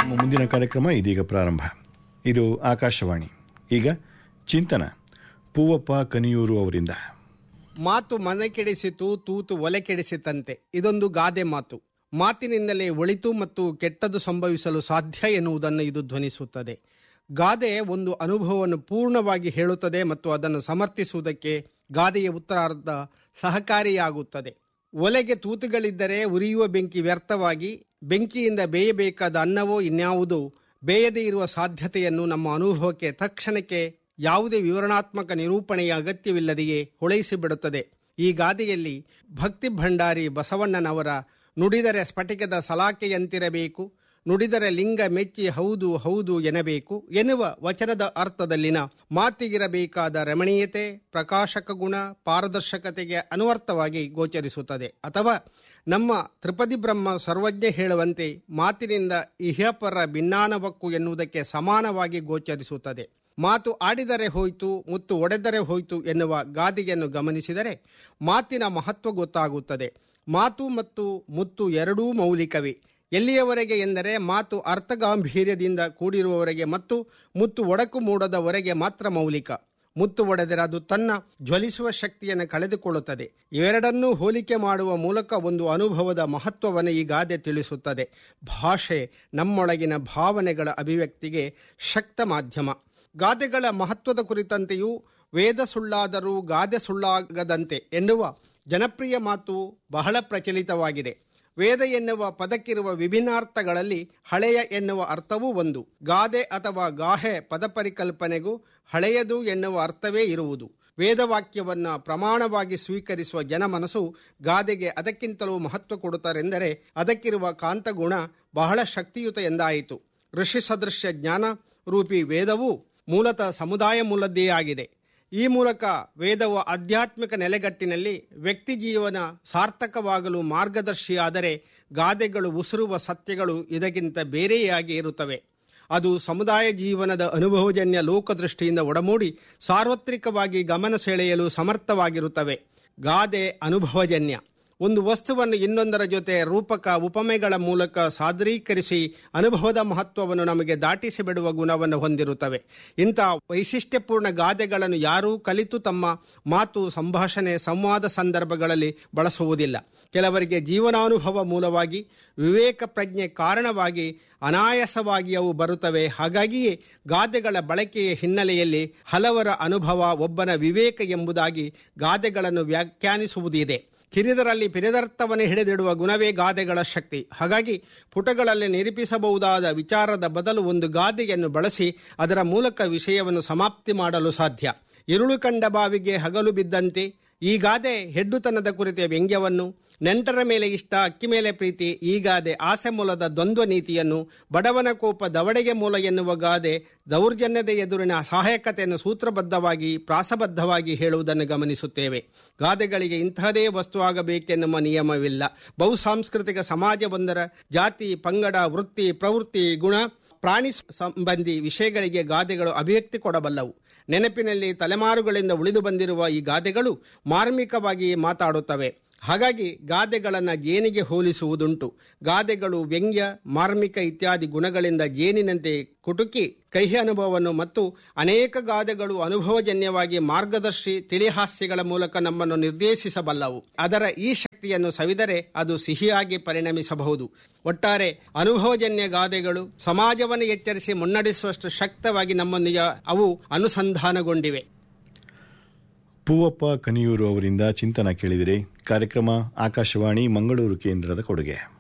ನಮ್ಮ ಮುಂದಿನ ಕಾರ್ಯಕ್ರಮ ಇದೀಗ ಪ್ರಾರಂಭ ಇದು ಆಕಾಶವಾಣಿ ಈಗ ಚಿಂತನ ಪೂವಪ್ಪ ಕನಿಯೂರು ಅವರಿಂದ ಮಾತು ಮನೆ ಕೆಡಿಸಿತು ತೂತು ಒಲೆ ಕೆಡಿಸಿತಂತೆ ಇದೊಂದು ಗಾದೆ ಮಾತು ಮಾತಿನಿಂದಲೇ ಒಳಿತು ಮತ್ತು ಕೆಟ್ಟದ್ದು ಸಂಭವಿಸಲು ಸಾಧ್ಯ ಎನ್ನುವುದನ್ನು ಇದು ಧ್ವನಿಸುತ್ತದೆ ಗಾದೆ ಒಂದು ಅನುಭವವನ್ನು ಪೂರ್ಣವಾಗಿ ಹೇಳುತ್ತದೆ ಮತ್ತು ಅದನ್ನು ಸಮರ್ಥಿಸುವುದಕ್ಕೆ ಗಾದೆಯ ಉತ್ತರಾರ್ಧ ಸಹಕಾರಿಯಾಗುತ್ತದೆ ಒಲೆಗೆ ತೂತುಗಳಿದ್ದರೆ ಉರಿಯುವ ಬೆಂಕಿ ವ್ಯರ್ಥವಾಗಿ ಬೆಂಕಿಯಿಂದ ಬೇಯಬೇಕಾದ ಅನ್ನವೋ ಇನ್ಯಾವುದೋ ಬೇಯದೇ ಇರುವ ಸಾಧ್ಯತೆಯನ್ನು ನಮ್ಮ ಅನುಭವಕ್ಕೆ ತಕ್ಷಣಕ್ಕೆ ಯಾವುದೇ ವಿವರಣಾತ್ಮಕ ನಿರೂಪಣೆಯ ಅಗತ್ಯವಿಲ್ಲದೆಯೇ ಹೊಳೆಯಿಸಿಬಿಡುತ್ತದೆ ಈ ಗಾದೆಯಲ್ಲಿ ಭಕ್ತಿ ಭಂಡಾರಿ ಬಸವಣ್ಣನವರ ನುಡಿದರೆ ಸ್ಫಟಿಕದ ಸಲಾಕೆಯಂತಿರಬೇಕು ನುಡಿದರೆ ಲಿಂಗ ಮೆಚ್ಚಿ ಹೌದು ಹೌದು ಎನ್ನಬೇಕು ಎನ್ನುವ ವಚನದ ಅರ್ಥದಲ್ಲಿನ ಮಾತಿಗಿರಬೇಕಾದ ರಮಣೀಯತೆ ಪ್ರಕಾಶಕ ಗುಣ ಪಾರದರ್ಶಕತೆಗೆ ಅನುವರ್ಥವಾಗಿ ಗೋಚರಿಸುತ್ತದೆ ಅಥವಾ ನಮ್ಮ ತ್ರಿಪದಿ ಬ್ರಹ್ಮ ಸರ್ವಜ್ಞ ಹೇಳುವಂತೆ ಮಾತಿನಿಂದ ಇಹಪರ ಭಿನ್ನಾನವಕ್ಕು ಎನ್ನುವುದಕ್ಕೆ ಸಮಾನವಾಗಿ ಗೋಚರಿಸುತ್ತದೆ ಮಾತು ಆಡಿದರೆ ಹೋಯ್ತು ಮುತ್ತು ಒಡೆದರೆ ಹೋಯ್ತು ಎನ್ನುವ ಗಾದೆಯನ್ನು ಗಮನಿಸಿದರೆ ಮಾತಿನ ಮಹತ್ವ ಗೊತ್ತಾಗುತ್ತದೆ ಮಾತು ಮತ್ತು ಮುತ್ತು ಎರಡೂ ಮೌಲಿಕವೇ ಎಲ್ಲಿಯವರೆಗೆ ಎಂದರೆ ಮಾತು ಅರ್ಥಗಾಂಭೀರ್ಯದಿಂದ ಕೂಡಿರುವವರೆಗೆ ಮತ್ತು ಮುತ್ತು ಒಡಕು ಮೂಡದವರೆಗೆ ಮಾತ್ರ ಮೌಲಿಕ ಮುತ್ತು ಒಡೆದರೆ ಅದು ತನ್ನ ಜ್ವಲಿಸುವ ಶಕ್ತಿಯನ್ನು ಕಳೆದುಕೊಳ್ಳುತ್ತದೆ ಇವೆರಡನ್ನೂ ಹೋಲಿಕೆ ಮಾಡುವ ಮೂಲಕ ಒಂದು ಅನುಭವದ ಮಹತ್ವವನ್ನು ಈ ಗಾದೆ ತಿಳಿಸುತ್ತದೆ ಭಾಷೆ ನಮ್ಮೊಳಗಿನ ಭಾವನೆಗಳ ಅಭಿವ್ಯಕ್ತಿಗೆ ಶಕ್ತ ಮಾಧ್ಯಮ ಗಾದೆಗಳ ಮಹತ್ವದ ಕುರಿತಂತೆಯೂ ವೇದ ಸುಳ್ಳಾದರೂ ಗಾದೆ ಸುಳ್ಳಾಗದಂತೆ ಎನ್ನುವ ಜನಪ್ರಿಯ ಮಾತು ಬಹಳ ಪ್ರಚಲಿತವಾಗಿದೆ ವೇದ ಎನ್ನುವ ಪದಕ್ಕಿರುವ ವಿಭಿನ್ನಾರ್ಥಗಳಲ್ಲಿ ಹಳೆಯ ಎನ್ನುವ ಅರ್ಥವೂ ಒಂದು ಗಾದೆ ಅಥವಾ ಗಾಹೆ ಪದ ಪರಿಕಲ್ಪನೆಗೂ ಹಳೆಯದು ಎನ್ನುವ ಅರ್ಥವೇ ಇರುವುದು ವೇದವಾಕ್ಯವನ್ನು ಪ್ರಮಾಣವಾಗಿ ಸ್ವೀಕರಿಸುವ ಜನಮನಸ್ಸು ಗಾದೆಗೆ ಅದಕ್ಕಿಂತಲೂ ಮಹತ್ವ ಕೊಡುತ್ತಾರೆಂದರೆ ಅದಕ್ಕಿರುವ ಕಾಂತಗುಣ ಬಹಳ ಶಕ್ತಿಯುತ ಎಂದಾಯಿತು ಋಷಿ ಸದೃಶ್ಯ ಜ್ಞಾನ ರೂಪಿ ವೇದವು ಮೂಲತಃ ಸಮುದಾಯ ಮೂಲದ್ದೇ ಆಗಿದೆ ಈ ಮೂಲಕ ವೇದವು ಆಧ್ಯಾತ್ಮಿಕ ನೆಲೆಗಟ್ಟಿನಲ್ಲಿ ವ್ಯಕ್ತಿ ಜೀವನ ಸಾರ್ಥಕವಾಗಲು ಮಾರ್ಗದರ್ಶಿಯಾದರೆ ಗಾದೆಗಳು ಉಸುರುವ ಸತ್ಯಗಳು ಇದಕ್ಕಿಂತ ಬೇರೆಯಾಗಿ ಇರುತ್ತವೆ ಅದು ಸಮುದಾಯ ಜೀವನದ ಅನುಭವಜನ್ಯ ಲೋಕದೃಷ್ಟಿಯಿಂದ ಒಡಮೂಡಿ ಸಾರ್ವತ್ರಿಕವಾಗಿ ಗಮನ ಸೆಳೆಯಲು ಸಮರ್ಥವಾಗಿರುತ್ತವೆ ಗಾದೆ ಅನುಭವಜನ್ಯ ಒಂದು ವಸ್ತುವನ್ನು ಇನ್ನೊಂದರ ಜೊತೆ ರೂಪಕ ಉಪಮೆಗಳ ಮೂಲಕ ಸಾದರೀಕರಿಸಿ ಅನುಭವದ ಮಹತ್ವವನ್ನು ನಮಗೆ ದಾಟಿಸಿ ಬಿಡುವ ಗುಣವನ್ನು ಹೊಂದಿರುತ್ತವೆ ಇಂಥ ವೈಶಿಷ್ಟ್ಯಪೂರ್ಣ ಗಾದೆಗಳನ್ನು ಯಾರೂ ಕಲಿತು ತಮ್ಮ ಮಾತು ಸಂಭಾಷಣೆ ಸಂವಾದ ಸಂದರ್ಭಗಳಲ್ಲಿ ಬಳಸುವುದಿಲ್ಲ ಕೆಲವರಿಗೆ ಜೀವನಾನುಭವ ಮೂಲವಾಗಿ ವಿವೇಕ ಪ್ರಜ್ಞೆ ಕಾರಣವಾಗಿ ಅನಾಯಾಸವಾಗಿ ಅವು ಬರುತ್ತವೆ ಹಾಗಾಗಿಯೇ ಗಾದೆಗಳ ಬಳಕೆಯ ಹಿನ್ನೆಲೆಯಲ್ಲಿ ಹಲವರ ಅನುಭವ ಒಬ್ಬನ ವಿವೇಕ ಎಂಬುದಾಗಿ ಗಾದೆಗಳನ್ನು ವ್ಯಾಖ್ಯಾನಿಸುವುದಿದೆ ಕಿರಿದರಲ್ಲಿ ಪಿರಿದರ್ಥವನ್ನು ಹಿಡಿದಿಡುವ ಗುಣವೇ ಗಾದೆಗಳ ಶಕ್ತಿ ಹಾಗಾಗಿ ಪುಟಗಳಲ್ಲಿ ನಿರೂಪಿಸಬಹುದಾದ ವಿಚಾರದ ಬದಲು ಒಂದು ಗಾದೆಯನ್ನು ಬಳಸಿ ಅದರ ಮೂಲಕ ವಿಷಯವನ್ನು ಸಮಾಪ್ತಿ ಮಾಡಲು ಸಾಧ್ಯ ಇರುಳು ಕಂಡ ಬಾವಿಗೆ ಹಗಲು ಬಿದ್ದಂತೆ ಈ ಗಾದೆ ಹೆಡ್ಡುತನದ ಕುರಿತ ವ್ಯಂಗ್ಯವನ್ನು ನೆಂಟರ ಮೇಲೆ ಇಷ್ಟ ಅಕ್ಕಿ ಮೇಲೆ ಪ್ರೀತಿ ಈ ಗಾದೆ ಆಸೆ ಮೂಲದ ದ್ವಂದ್ವ ನೀತಿಯನ್ನು ಬಡವನ ಕೋಪ ದವಡೆಗೆ ಮೂಲ ಎನ್ನುವ ಗಾದೆ ದೌರ್ಜನ್ಯದ ಎದುರಿನ ಸಹಾಯಕತೆಯನ್ನು ಸೂತ್ರಬದ್ಧವಾಗಿ ಪ್ರಾಸಬದ್ಧವಾಗಿ ಹೇಳುವುದನ್ನು ಗಮನಿಸುತ್ತೇವೆ ಗಾದೆಗಳಿಗೆ ಇಂತಹದೇ ವಸ್ತು ಆಗಬೇಕೆನ್ನುವ ನಿಯಮವಿಲ್ಲ ಬಹುಸಾಂಸ್ಕೃತಿಕ ಸಮಾಜವೊಂದರ ಜಾತಿ ಪಂಗಡ ವೃತ್ತಿ ಪ್ರವೃತ್ತಿ ಗುಣ ಪ್ರಾಣಿ ಸಂಬಂಧಿ ವಿಷಯಗಳಿಗೆ ಗಾದೆಗಳು ಅಭಿವ್ಯಕ್ತಿ ಕೊಡಬಲ್ಲವು ನೆನಪಿನಲ್ಲಿ ತಲೆಮಾರುಗಳಿಂದ ಉಳಿದು ಬಂದಿರುವ ಈ ಗಾದೆಗಳು ಮಾರ್ಮಿಕವಾಗಿ ಮಾತಾಡುತ್ತವೆ ಹಾಗಾಗಿ ಗಾದೆಗಳನ್ನು ಜೇನಿಗೆ ಹೋಲಿಸುವುದುಂಟು ಗಾದೆಗಳು ವ್ಯಂಗ್ಯ ಮಾರ್ಮಿಕ ಇತ್ಯಾದಿ ಗುಣಗಳಿಂದ ಜೇನಿನಂತೆ ಕುಟುಕಿ ಕಹಿ ಅನುಭವವನ್ನು ಮತ್ತು ಅನೇಕ ಗಾದೆಗಳು ಅನುಭವಜನ್ಯವಾಗಿ ಮಾರ್ಗದರ್ಶಿ ತಿಳಿಹಾಸ್ಯಗಳ ಮೂಲಕ ನಮ್ಮನ್ನು ನಿರ್ದೇಶಿಸಬಲ್ಲವು ಅದರ ಈ ಶಕ್ತಿಯನ್ನು ಸವಿದರೆ ಅದು ಸಿಹಿಯಾಗಿ ಪರಿಣಮಿಸಬಹುದು ಒಟ್ಟಾರೆ ಅನುಭವಜನ್ಯ ಗಾದೆಗಳು ಸಮಾಜವನ್ನು ಎಚ್ಚರಿಸಿ ಮುನ್ನಡೆಸುವಷ್ಟು ಶಕ್ತವಾಗಿ ನಮ್ಮೊಂದಿಗೆ ಅವು ಅನುಸಂಧಾನಗೊಂಡಿವೆ ಪೂವಪ್ಪ ಕನಿಯೂರು ಅವರಿಂದ ಚಿಂತನ ಕೇಳಿದಿರಿ ಕಾರ್ಯಕ್ರಮ ಆಕಾಶವಾಣಿ ಮಂಗಳೂರು ಕೇಂದ್ರದ ಕೊಡುಗೆ